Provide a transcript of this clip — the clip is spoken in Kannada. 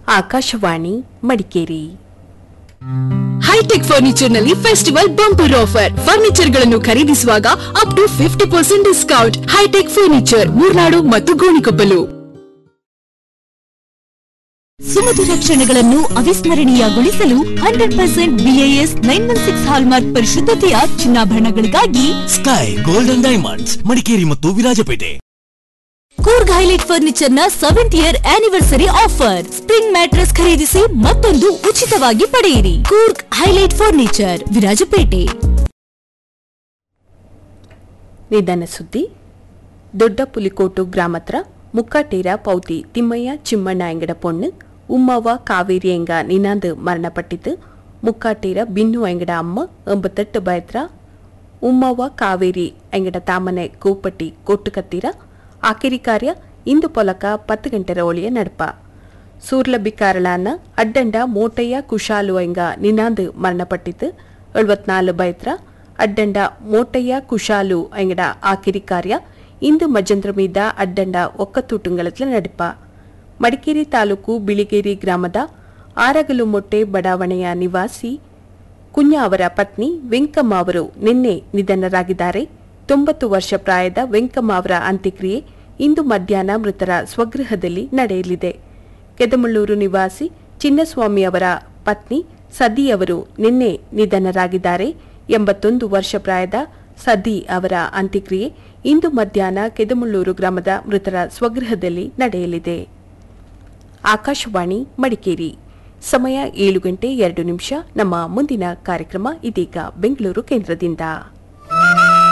ಆಕಾಶವಾಣಿ ಮಡಿಕೇರಿ ಹೈಟೆಕ್ ಫರ್ನಿಚರ್ ನಲ್ಲಿ ಫೆಸ್ಟಿವಲ್ ಬಂಪರ್ ಆಫರ್ ಫರ್ನಿಚರ್ ಗಳನ್ನು ಖರೀದಿಸುವಾಗ up to fifty percent discount hi-tech furniture Murnad ಮತ್ತು ಗೋಣಿಕೊಪ್ಪಲು ಸುಮಧುರ ಕ್ಷಣಗಳನ್ನು ಅವಿಸ್ಮರಣೀಯಗೊಳಿಸಲು hundred percent BIS nine one six hallmark ಪರಿಶುದ್ಧತೆಯ ಚಿನ್ನಾಭರಣಗಳಿಗಾಗಿ ಸ್ಕೈ ಗೋಲ್ಡನ್ ಡೈಮಂಡ್ಸ್ ಮಡಿಕೇರಿ ಮತ್ತು ವಿರಾಜಪೇಟೆ ಕೂರ್ಗ್ ಹೈಲೈಟ್ ಫರ್ನಿಚರ್ ನ seventh year anniversary offer spring mattress ಖರೀದಿಸಿ ಮತ್ತೊಂದು ಉಚಿತವಾಗಿ ಪಡೆಯಿರಿ ಕೂರ್ಗ್ ಹೈಲೈಟ್ ಫರ್ನಿಚರ್ ವಿರಾಜಪೇಟೆ ನಿಧನ ಸುದ್ದಿ ದೊಡ್ಡ ಪುಲಿಕೋಟು ಗ್ರಾಮತ್ರ ಮುಕ್ಕಾಟೇರ ಪೌತಿ ತಿಮ್ಮಯ್ಯ ಚಿಮ್ಮಣ್ಣ ಎಂಗಡ ಪೊಣ್ಣು ಉಮ್ಮವ್ವ ಕಾವೇರಿ ಎಂಗ ನಿನಾಂದು ಮರಣಪಟ್ಟಿತು ಮುಕ್ಕಾಟೇರ ಬಿನ್ನು ಎಂಗಡ ಅಮ್ಮ ಎಂಬತ್ತೆಟ್ಟು ಬಯತ್ರ ಉಮ್ಮವ್ವ ಕಾವೇರಿ ಎಂಗಡ ತಾಮನೆ ಕೋಪಟ್ಟಿ ಕೊಟ್ಟು ಕತ್ತೀರ ಆಕೆರಿ ಕಾರ್ಯ ಇಂದು ಪೊಲಕ ಪತ್ತು ಗಂಟೆರ ಒಳಿಯ ನಡಪ ಸೂರ್ಲಬಿಕಾರಳಾನ ಅಡ್ಡಂಡ ಮೋಟಯ್ಯ ಕುಶಾಲು ಎಂಗ ನಿನಾಂದು ಮರಣಪಟ್ಟಿತು ಎಳುವತ್ನಾಲು ಬೈತ್ರ ಅಡ್ಡಂಡ ಮೋಟಯ್ಯ ಕುಶಾಲು ಎಂಗಡ ಆಕಿರಿ ಕಾರ್ಯ ಇಂದು ಮಜ್ಜಂದ್ರ ಮೀದ ಅಡ್ಡಂಡ ಒಕ್ಕತೂಟುಂಗಳತ್ಲ ನಡಿಪ ಮಡಿಕೇರಿ ತಾಲೂಕು ಬಿಳಿಗೇರಿ ಗ್ರಾಮದ ಆರಗಲು ಮೊಟ್ಟೆ ಬಡಾವಣೆಯ ನಿವಾಸಿ ಕುഞ്ഞ ಅವರ ಪತ್ನಿ ವೆಂಕಮ್ಮ ಅವರು ನಿನ್ನೆ ನಿಧನರಾಗಿದ್ದಾರೆ ತೊಂಬತ್ತು ವರ್ಷ ಪ್ರಾಯದ ವೆಂಕಮ್ಮ ಅವರ ಅಂತ್ಯಕ್ರಿಯೆ ಇಂದು ಮಧ್ಯಾಹ್ನ ಮೃತರ ಸ್ವಗೃಹದಲ್ಲಿ ನಡೆಯಲಿದೆ ಕೆದಮಳ್ಳೂರು ನಿವಾಸಿ ಚಿನ್ನಸ್ವಾಮಿ ಅವರ ಪತ್ನಿ ಸದಿ ಅವರು ನಿನ್ನೆ ನಿಧನರಾಗಿದ್ದಾರೆ ಎಂಬತ್ತೊಂದು ವರ್ಷ ಪ್ರಾಯದ ಸದಿ ಅವರ ಅಂತ್ಯಕ್ರಿಯೆ ಇಂದು ಮಧ್ಯಾಹ್ನ ಕೆದಮಳ್ಳೂರು ಗ್ರಾಮದ ಮೃತರ ಸ್ವಗೃಹದಲ್ಲಿ ನಡೆಯಲಿದೆ ಆಕಾಶವಾಣಿ ಮಡಿಕೇರಿ ಸಮಯ ಏಳು ಗಂಟೆ ಎರಡು ನಿಮಿಷ ನಮ್ಮ ಮುಂದಿನ ಕಾರ್ಯಕ್ರಮ ಇದೀಗ ಬೆಂಗಳೂರು ಕೇಂದ್ರದಿಂದ